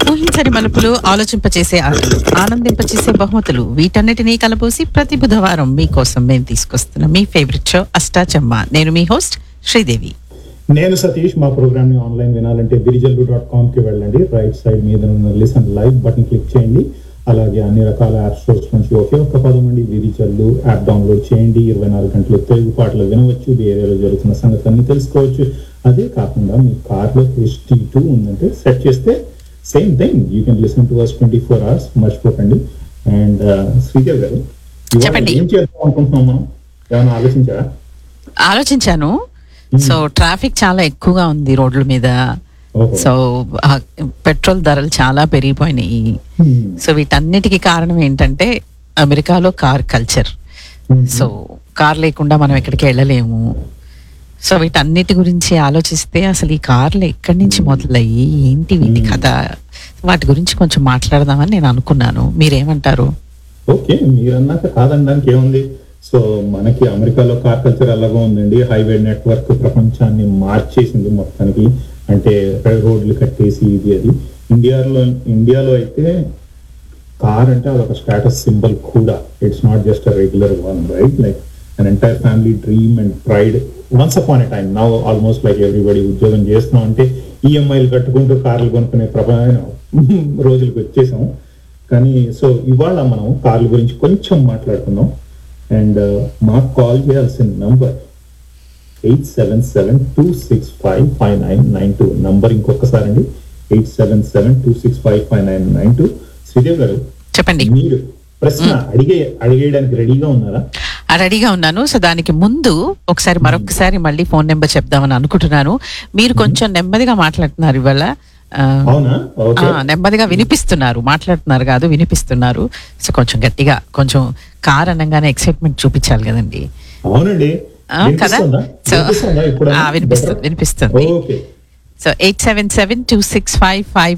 ఊహించని మలుపులు ఆలోచింపచేసే ఆటలు ఆనందింపచేసే బహుమతులు వీటన్నిటినీ కలబోసి ప్రతి బుధవారం మీకోసం మేము తీసుకొస్తున్న మీ ఫేవరెట్ షో అష్టాచమ్మ నేను మీ హోస్ట్ శ్రీదేవి నేను సతీష్ మా ప్రోగ్రామ్ ని ఆన్లైన్ వినాలంటే విరిజల్లు డాట్ కామ్ కి వెళ్ళండి రైట్ సైడ్ మీద ఉన్న లిసన్ లైవ్ బటన్ క్లిక్ చేయండి అలాగే అన్ని రకాల యాప్ స్టోర్స్ నుంచి ఒకే ఒక్క పదం అండి విరిజల్లు యాప్ డౌన్లోడ్ చేయండి ఇరవై నాలుగు గంటలు తెలుగు పాటలు వినవచ్చు ఈ ఏరియాలో జరుగుతున్న సంగతులన్నీ తెలుసుకోవచ్చు అదే కాకుండా మీ కార్లో హెచ్టీ టూ ఉందంటే సెట్ చేస్తే same thing you can listen to us twenty four hours మర్చిపోకండి అండ్ శ్రీదేవ్ గారు ఇవాళ చెప్పండి. ఏం చేద్దాం అనుకుంటున్నాం మనం ఏమైనా ఆలోచించారా ఆలోచించాను సో ట్రాఫిక్ చాలా ఎక్కువగా ఉంది రోడ్ల మీద ఓహో. సో ఆ, పెట్రోల్ ధరలు చాలా పెరిగిపోయినాయి Hmm. సో వీటన్నిటికీ కారణం ఏంటంటే అమెరికాలో car culture Hmm. So car లేకుండా మనం ఎక్కడికి వెళ్ళలేము సో వీటన్నిటి గురించి ఆలోచిస్తే అసలు ఈ కార్లు ఎక్కడి నుంచి మొదలయ్యి ఏంటి వీటి Hmm. కథ వాటి గురించి కొంచెం మాట్లాడదామని నేను అనుకున్నాను మీరేమంటారు ఓకే మీరన్నాక కాదనడానికి ఏముంది సో మనకి అమెరికాలో కార్ కల్చర్ అలాగా ఉందండి హైవే నెట్వర్క్ ప్రపంచాన్ని మార్చేసింది మొత్తానికి అంటే రోడ్లు కట్టేసి ఇది అది ఇండియాలో ఇండియాలో అయితే కార్ అంటే అదొక స్టేటస్ సింబల్ కూడా it's not just a regular one right like an entire family dream and pride once upon a time now almost like everybody ఉద్యోగం చేస్తున్నాం అంటే ఈఎంఐలు కట్టుకుంటూ కార్లు కొనుక్కునే ప్రపంచం రోజులకు వచ్చేసాం కానీ సో ఇవాళ మనం కార్ల గురించి కొంచెం మాట్లాడుకుందాం అండ్ మాకు కాల్ చేయాల్సిన number eight seven seven two six five five nine nine two number ఇంకొకసారి అండి eight seven seven two six five five nine nine two Sridev garu చెప్పండి మీరు ప్రశ్న అడిగే అడిగేయడానికి రెడీగా ఉన్నారా ఆ, రెడీగా ఉన్నాను సో దానికి ముందు ఒకసారి మరొకసారి మళ్ళీ ఫోన్ నెంబర్ చెప్దామని అనుకుంటున్నాను మీరు కొంచెం నెమ్మదిగా మాట్లాడుతున్నారు ఇవాళ ఆ, అవునా ఆ, ఓకే నెమ్మదిగా వినిపిస్తున్నారు మాట్లాడుతున్నారు కాదు వినిపిస్తున్నారు సో కొంచెం గట్టిగా కొంచెం కార్ అనగానే ఎక్సైట్మెంట్ చూపించాలి కదండి అవునండి ఆ, కదా వినిపిస్తుందా? సో వినిపిస్తుందా ఇప్పుడు ఆ, వినిపిస్తుంది వినిపిస్తుంది okay so eight seven seven two six five five